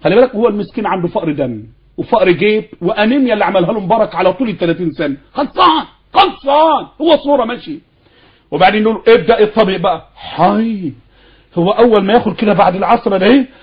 خلي بالك هو المسكين عنده فقر دم وفقر جيب وانيميا اللي عملها له مبارك على طول ال 30 سنه خلصان خلصان هو صوره ماشي وبعدين نقول ابدا الطبيب بقى حي هو اول ما ياكل كده بعد العصر ده ايه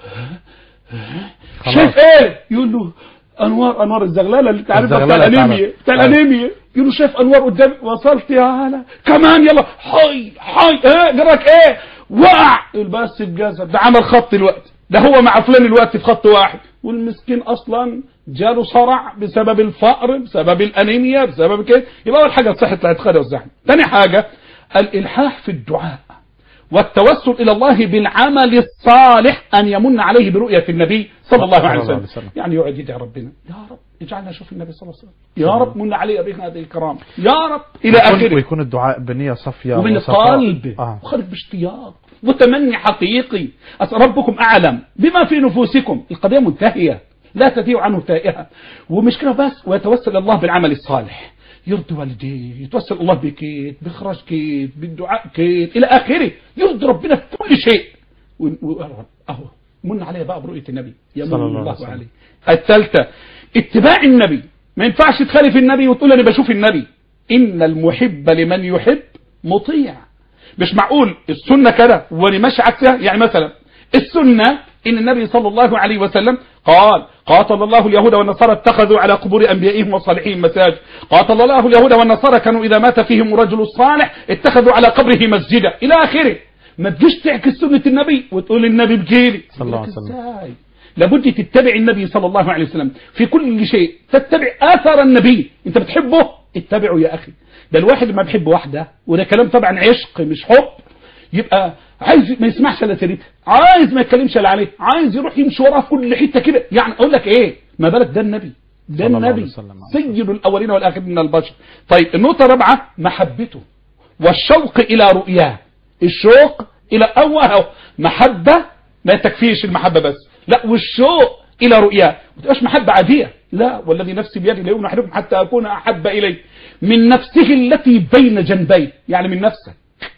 خلاص. شايف ايه يقول له انوار انوار الزغلله اللي انت عارفها بتاع الزغللة الانيميا بتاعنا. بتاع آه. الانيميا يقول له شايف انوار قدام وصلت يا هلا كمان يلا حي حي ايه جرك ايه وقع يقول بس الجسد ده عمل خط الوقت ده هو مع فلان الوقت في خط واحد والمسكين اصلا جاله صرع بسبب الفقر بسبب الانيميا بسبب كده يبقى اول حاجه صحه الاعتقاد والزحمه ثاني حاجه الالحاح في الدعاء والتوسل إلى الله بالعمل الصالح أن يمن عليه برؤية النبي صلى الله عليه صلى الله وسلم عليه وسلم. يعني يقعد يدعي ربنا يا رب اجعلنا نشوف النبي صلى الله عليه وسلم يا رب من علي بهذه الكرامة يا رب إلى ويكون- آخره ويكون الدعاء بنية صافية ومن وصفاء. القلب آه. وخرج باشتياق وتمني حقيقي أس- ربكم أعلم بما في نفوسكم القضية منتهية لا تذيع عنه تائهة ومش كده بس ويتوسل الله بالعمل الصالح يرضي والديه يتوسل الله بكيت بإخراج كيت بالدعاء كيت إلى آخره يرضي ربنا في كل شيء و- و- أهو من عليه بقى برؤية النبي يمن صلى الله عليه الله وسلم. عليه الثالثة اتباع النبي ما ينفعش تخالف النبي وتقول أنا بشوف النبي إن المحب لمن يحب مطيع مش معقول السنة كده وانا ماشي عكسها يعني مثلا السنة ان النبي صلى الله عليه وسلم قال قاتل الله اليهود والنصارى اتخذوا على قبور انبيائهم وصالحين مساجد قاتل الله اليهود والنصارى كانوا اذا مات فيهم رجل صالح اتخذوا على قبره مسجدا الى اخره ما تجيش تعكس سنة النبي وتقول النبي بجيلي صلى الله عليه يقول لك وسلم. ازاي لابد تتبع النبي صلى الله عليه وسلم في كل شيء تتبع اثر النبي انت بتحبه اتبعه يا اخي ده الواحد ما بيحب واحده وده كلام طبعا عشق مش حب يبقى عايز ما يسمعش الا سيرتها عايز ما يتكلمش الا عليه عايز يروح يمشي وراها في كل حته كده يعني اقول لك ايه ما بالك ده النبي ده صلى الله عليه النبي وسلم. سيد الاولين والاخرين من البشر طيب النقطه الرابعه محبته والشوق الى رؤياه الشوق الى اوه محبه ما تكفيش المحبه بس لا والشوق الى رؤياه ما تبقاش محبه عاديه لا والذي نفسي بيده لا يؤمن احدكم حتى اكون احب اليه من نفسه التي بين جنبيه يعني من نفسك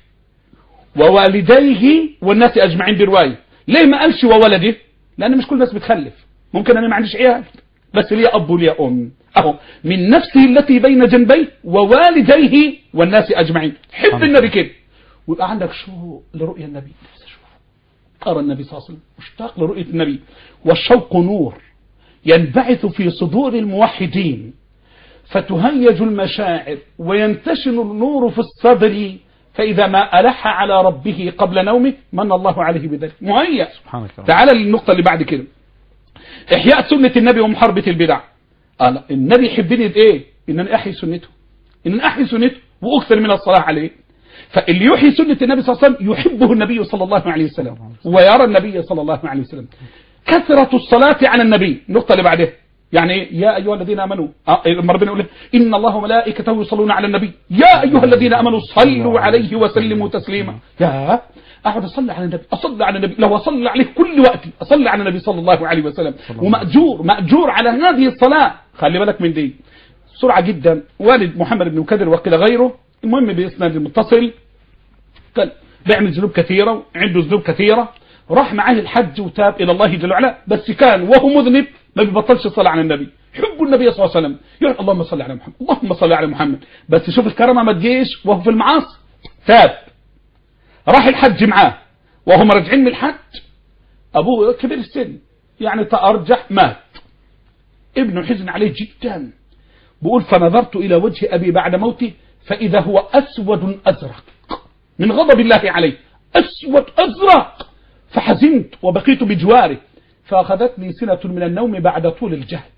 ووالديه والناس اجمعين بروايه ليه ما قالش وولده لان مش كل الناس بتخلف ممكن انا ما عنديش عيال بس ليا اب وليا ام اهو من نفسه التي بين جنبيه ووالديه والناس اجمعين حب النبي كده ويبقى عندك شوق لرؤيا النبي نفسي اشوفه ارى النبي صلى الله عليه وسلم مشتاق لرؤيه النبي والشوق نور ينبعث في صدور الموحدين فتهيج المشاعر وينتشر النور في الصدر فإذا ما ألح على ربه قبل نومه من الله عليه بذلك مهيأ سبحانك يا رب. تعال للنقطة اللي بعد كده إحياء سنة النبي ومحاربة البدع قال النبي يحبني بإيه إن أنا أحيي سنته إن أنا أحيي سنته وأكثر من الصلاة عليه فاللي يحيي سنة النبي صلى الله عليه وسلم يحبه النبي صلى الله عليه وسلم ويرى النبي صلى الله عليه وسلم كثرة الصلاة على النبي النقطة اللي بعدها يعني إيه؟ يا أيها الذين آمنوا آه، لما ربنا يقول إن الله وملائكته يصلون على النبي يا أيها الذين آمنوا صلوا عليه وسلموا تسليما يا أقعد أصلي على النبي أصلي على النبي لو أصلي عليه كل وقتي أصلي على النبي صلى الله عليه وسلم ومأجور مأجور على هذه الصلاة خلي بالك من دي بسرعة جدا والد محمد بن مكدر وقيل غيره المهم بإسناد المتصل كان بيعمل ذنوب كثيرة وعنده ذنوب كثيرة راح معاه الحج وتاب إلى الله جل وعلا بس كان وهو مذنب ما بيبطلش الصلاة على النبي يحب النبي صلى الله عليه وسلم يقول اللهم صل على محمد اللهم صل على محمد بس شوف الكرامة ما تجيش وهو في المعاصي تاب راح الحج معاه وهم راجعين من الحج أبوه كبير السن يعني تأرجح مات ابنه حزن عليه جدا بيقول فنظرت إلى وجه أبي بعد موته فإذا هو أسود أزرق من غضب الله عليه أسود أزرق فحزنت وبقيت بجواره فأخذتني سنة من النوم بعد طول الجهد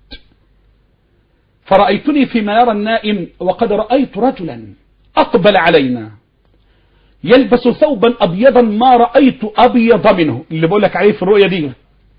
فرأيتني فيما يرى النائم وقد رأيت رجلا أقبل علينا يلبس ثوبا أبيضا ما رأيت أبيض منه اللي بقول لك عليه في الرؤية دي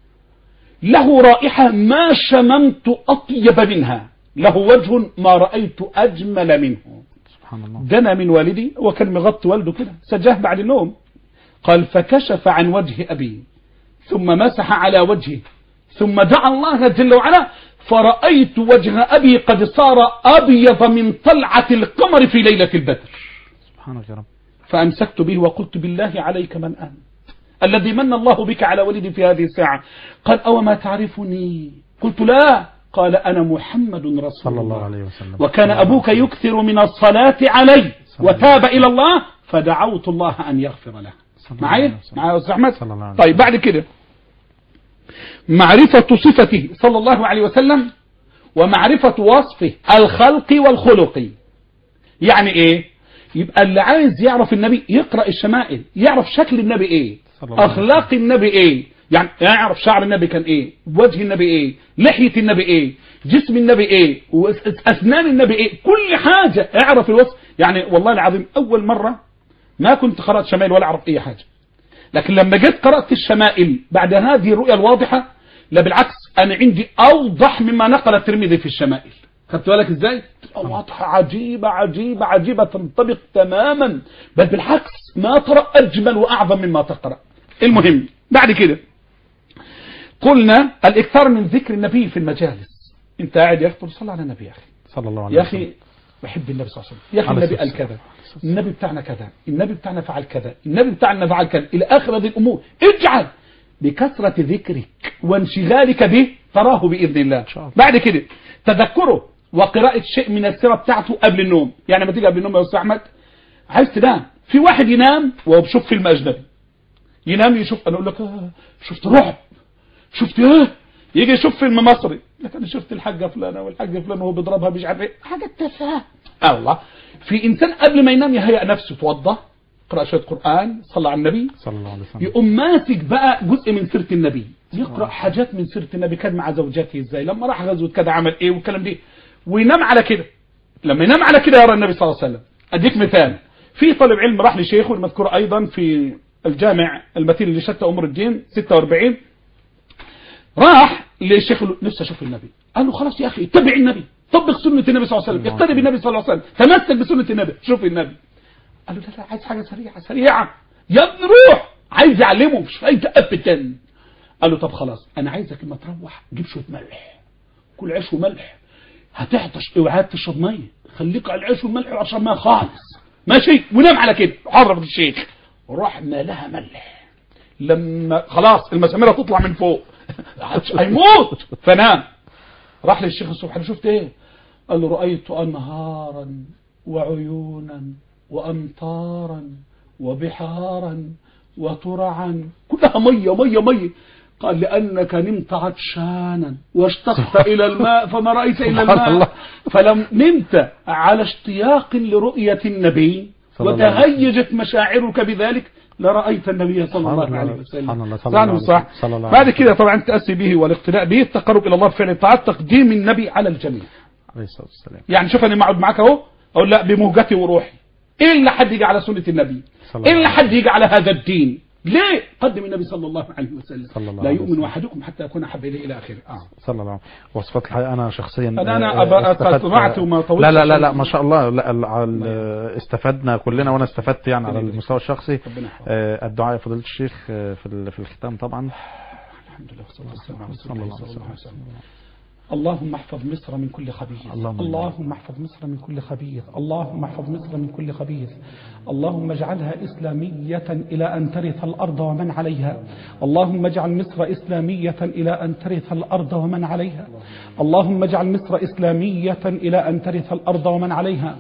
له رائحة ما شممت أطيب منها له وجه ما رأيت أجمل منه سبحان الله دنا من والدي وكان مغطي والده كده سجاه بعد النوم قال فكشف عن وجه أبي ثم مسح على وجهه ثم دعا الله جل وعلا فرأيت وجه أبي قد صار أبيض من طلعة القمر في ليلة البدر سبحانك يا رب فأمسكت به وقلت بالله عليك من أنت الذي من الله بك على ولدي في هذه الساعة قال أو ما تعرفني قلت لا قال أنا محمد رسول صلى الله عليه وسلم وكان أبوك يكثر من الصلاة علي وتاب إلى الله فدعوت الله أن يغفر له صلى الله معايا عليه وسلم. معايا يا أستاذ أحمد صلى الله عليه طيب بعد كده معرفة صفته صلى الله عليه وسلم ومعرفة وصفه الخلقي والخلقي يعني ايه يبقى اللي عايز يعرف النبي يقرأ الشمائل يعرف شكل النبي ايه صلى الله عليه اخلاق النبي ايه يعني يعرف شعر النبي كان ايه وجه النبي ايه لحية النبي ايه جسم النبي ايه واسنان النبي ايه كل حاجة اعرف الوصف يعني والله العظيم اول مرة ما كنت قرأت شمائل ولا اعرف اي حاجة لكن لما جيت قرأت الشمائل بعد هذه الرؤية الواضحة لا بالعكس أنا عندي أوضح مما نقل الترمذي في الشمائل خدت بالك ازاي واضحة عجيبة عجيبة عجيبة تنطبق تماما بل بالعكس ما ترى أجمل وأعظم مما تقرأ المهم بعد كده قلنا الإكثار من ذكر النبي في المجالس انت قاعد يا أخي تقول صلى على النبي يا أخي صلى الله عليه يا وسلم أخي بحب النبي صلى الله عليه وسلم يا أخي عليه النبي الصلاة قال كذا النبي بتاعنا كذا النبي بتاعنا فعل كذا النبي بتاعنا فعل كذا إلى آخر هذه الأمور اجعل بكثرة ذكرك وانشغالك به تراه بإذن الله شاء الله. بعد كده تذكره وقراءة شيء من السيرة بتاعته قبل النوم يعني لما تيجي قبل النوم يا أستاذ أحمد عايز تنام في واحد ينام وهو بيشوف فيلم أجنبي ينام يشوف أنا أقول لك آه، شفت رعب شفت ايه يجي يشوف فيلم مصري لكن انا شفت الحاجه فلانه والحاج فلان وهو بيضربها مش عارف ايه حاجه تافهه الله في انسان قبل ما ينام يهيئ نفسه توضى قرأ شويه قران صلى على النبي صلى الله عليه وسلم يقوم ماسك بقى جزء من سيره النبي يقرا حاجات من سيره النبي كان مع زوجته ازاي لما راح غزوه كذا عمل ايه والكلام دي وينام على كده لما ينام على كده يرى النبي صلى الله عليه وسلم اديك مثال في طالب علم راح لشيخه المذكور ايضا في الجامع المثيل لشتى امور الدين 46 راح للشيخ له نفسي اشوف النبي قال له خلاص يا اخي اتبع النبي طبق سنه النبي صلى الله عليه وسلم اقتدي بالنبي صلى الله عليه وسلم تمسك بسنه النبي شوف النبي قال له لا لا عايز حاجه سريعه سريعه يا ابني روح عايز يعلمه مش فايده ابدا قال له طب خلاص انا عايزك لما تروح جيب شويه ملح كل عيش وملح هتعطش اوعى تشرب ميه خليك على العيش والملح واشرب ميه خالص ماشي ونام على كده عرف الشيخ وراح مالها ملح لما خلاص المسامير تطلع من فوق هيموت فنام راح للشيخ الصبح قال له شفت ايه قال له رأيت أنهارا وعيونا وأمطارا وبحارا وترعا كلها مية مية مية قال لأنك نمت عطشانا واشتقت إلى الماء فما رأيت إلا سبحان الله. الماء فلم نمت على اشتياق لرؤية النبي صلى الله عليه وسلم. وتهيجت مشاعرك بذلك لرأيت النبي صلى سبحان الله الله. عليه وسلم سبحان الله. صلى صح الله عليه صح وسلم. صلى الله عليه بعد وسلم. كده طبعا التأسي به والاقتداء به التقرب إلى الله بفعل الطاعات تقديم النبي على الجميع عليه الصلاة والسلام يعني شوف انا اقعد معاك اهو اقول لا بمهجتي وروحي ايه اللي حد يجي على سنه النبي صلى الله ايه اللي عليه حد يجي على هذا الدين ليه قدم النبي صلى الله عليه وسلم صلى الله لا عليه يؤمن وسلم. احدكم حتى يكون احب اليه الى اخره اه صلى الله عليه وسلم وصفات الحقيقة أنا شخصيا أنا- أنا آه، أبقى استفدت- سمعت وما طولتش لا لا لا لا عشان- ما شاء الله لا ال- على- استفدنا كلنا وأنا استفدت يعني على ربنا المستوى الشخصي ربنا يحفظك. آه، الدعاء يا فضيلة الشيخ آه، في ال- في الختام طبعا الحمد لله والصلاه والسلام على رسول صلى الله الله صلى عليه الله عليه وسلم وسلم اللهم احفظ مصر من كل خبيث اللهم اللهم احفظ مصر من كل خبيث اللهم احفظ مصر من كل خبيث اللهم اجعلها إسلامية إلى أن ترث الأرض ومن عليها اللهم اجعل مصر إسلامية إلى أن ترث الأرض ومن عليها اللهم اجعل مصر إسلامية إلى أن ترث الأرض ومن عليها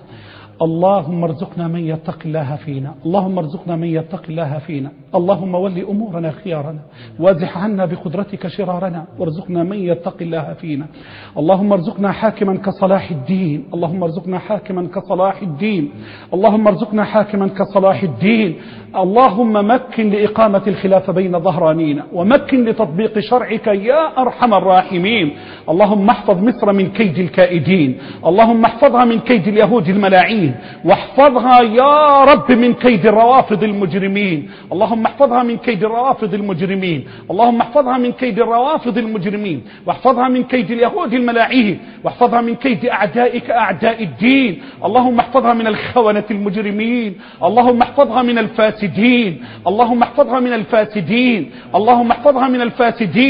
اللهم ارزقنا من يتقي الله فينا اللهم ارزقنا من يتقي الله فينا اللهم ول أمورنا خيارنا وازح عنا بقدرتك شرارنا وارزقنا من يتقي الله فينا اللهم ارزقنا حاكما كصلاح الدين اللهم ارزقنا حاكما كصلاح الدين اللهم ارزقنا حاكما كصلاح الدين اللهم مكن لإقامة الخلافة بين ظهرانينا ومكن لتطبيق شرعك يا أرحم الراحمين اللهم احفظ مصر من كيد الكائدين اللهم احفظها من كيد اليهود الملاعين واحفظها يا رب من كيد الروافض المجرمين اللهم احفظها من كيد الروافض المجرمين اللهم احفظها من كيد الروافض المجرمين واحفظها من كيد اليهود الملاعين واحفظها من كيد أعدائك أعداء الدين اللهم احفظها من الخونة المجرمين اللهم احفظها من الفاسدين اللهم احفظها من الفاسدين اللهم احفظها من الفاسدين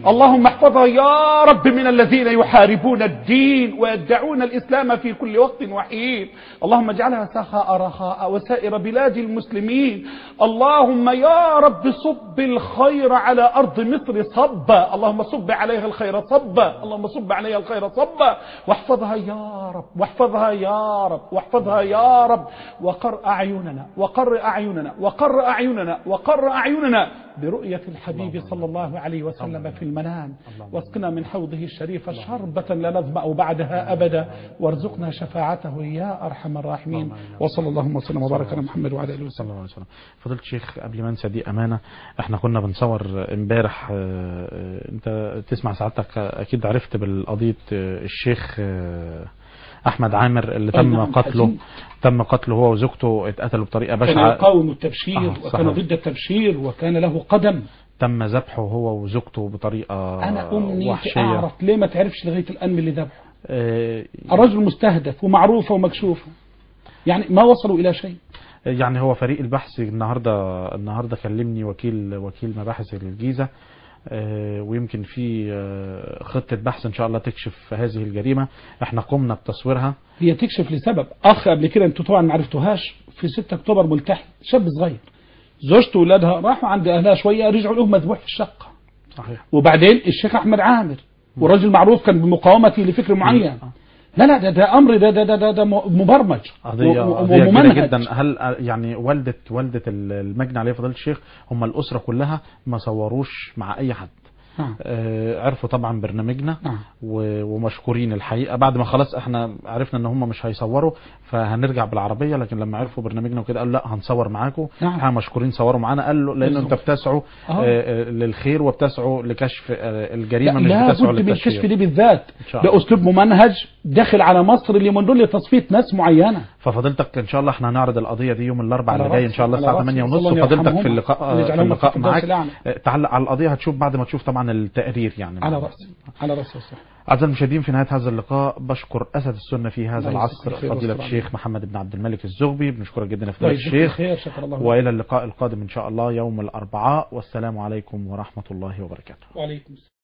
اللهم احفظها يا رب من الذين يحاربون الدين ويدعون الإسلام في كل وقت وحين اللهم اجعلها سخاء رخاء وسائر بلاد المسلمين اللهم يا رب صب الخير على أرض مصر صبا اللهم صب عليها الخير صبا اللهم صب عليها الخير صبا واحفظها يا رب واحفظها يا رب واحفظها يا رب وقر أعيننا وقر أعيننا وقر أعيننا وقر أعيننا برؤية الحبيب صلى الله عليه وسلم في المنام واسقنا من حوضه الشريف شربة لا نظمأ بعدها أبدا وارزقنا شفاعته يا أرحم الراحمين وصلى اللهم وسلم وبارك على محمد وعلى آله صلى وسلم الله عليه وسلم فضيلة الشيخ قبل ما انسى دي امانه احنا كنا بنصور امبارح آه، آه، انت تسمع سعادتك آه، اكيد عرفت بالقضيه آه، الشيخ آه، احمد عامر اللي أي تم نعم، قتله حزين. تم قتله هو وزوجته اتقتلوا بطريقه كان بشعه يقاوم التبشير آه، وكان صحيح. ضد التبشير وكان له قدم تم ذبحه هو وزوجته بطريقه أنا أمنيتي وحشيه أعرف ليه ما تعرفش لغاية الآن من اللي ذبحه آه، الرجل مستهدف ومعروفة ومكشوفة يعني ما وصلوا إلى شيء يعني هو فريق البحث النهارده النهارده كلمني وكيل وكيل مباحث الجيزه آه، ويمكن في آه، خطه بحث ان شاء الله تكشف هذه الجريمه احنا قمنا بتصويرها هي تكشف لسبب اخ قبل كده انتوا طبعا ما عرفتوهاش في 6 اكتوبر ملتحي شاب صغير زوجته واولادها راحوا عند اهلها شويه رجعوا لهم مذبوح في الشقه صحيح وبعدين الشيخ احمد عامر وراجل معروف كان بمقاومته لفكر معين آه. لا لا ده ده امر ده ده ده, ده, ده مبرمج قضية و- و- قضية كبيرة وممنهج. جدا هل يعني والدة والدة المجني عليه فضيلة الشيخ هم الأسرة كلها ما صوروش مع أي حد نعم آه، عرفوا طبعا برنامجنا نعم و- ومشكورين الحقيقة بعد ما خلاص احنا عرفنا ان هم مش هيصوروا فهنرجع بالعربية لكن لما عرفوا برنامجنا وكده قالوا لا هنصور معاكم نعم. احنا مشكورين صوروا معانا قال له لان انت بالظبط. بتسعوا آه. آه، آه، للخير وبتسعوا لكشف آه، الجريمة مش لا بتسعوا بد من الكشف للتشهير دي بالذات إن شاء الله. باسلوب ممنهج داخل على مصر لمن لتصفيه ناس معينه ففضيلتك ان شاء الله احنا هنعرض القضيه دي يوم الاربعاء على اللي جاي ان رأسي، شاء الله على الساعه رأسي. 8 ونص الله وفضيلتك يرحمهم. في اللقاء في ويجعلهم في اللقاء الفردوس معاك الأعلى. آه، تعلق على القضيه هتشوف بعد ما تشوف طبعا التقرير يعني على راسي على راسي والصحة. اعزائي المشاهدين في نهايه هذا اللقاء بشكر اسد السنه في هذا الله العصر يجزيك الخير فضيله والسلام. الشيخ محمد بن عبد الملك الزغبي بنشكرك جدا يا الله فضيله يجزيك الشيخ الخير شكر الله لك. والى اللقاء القادم ان شاء الله يوم الاربعاء والسلام عليكم ورحمه الله وبركاته وعليكم السلام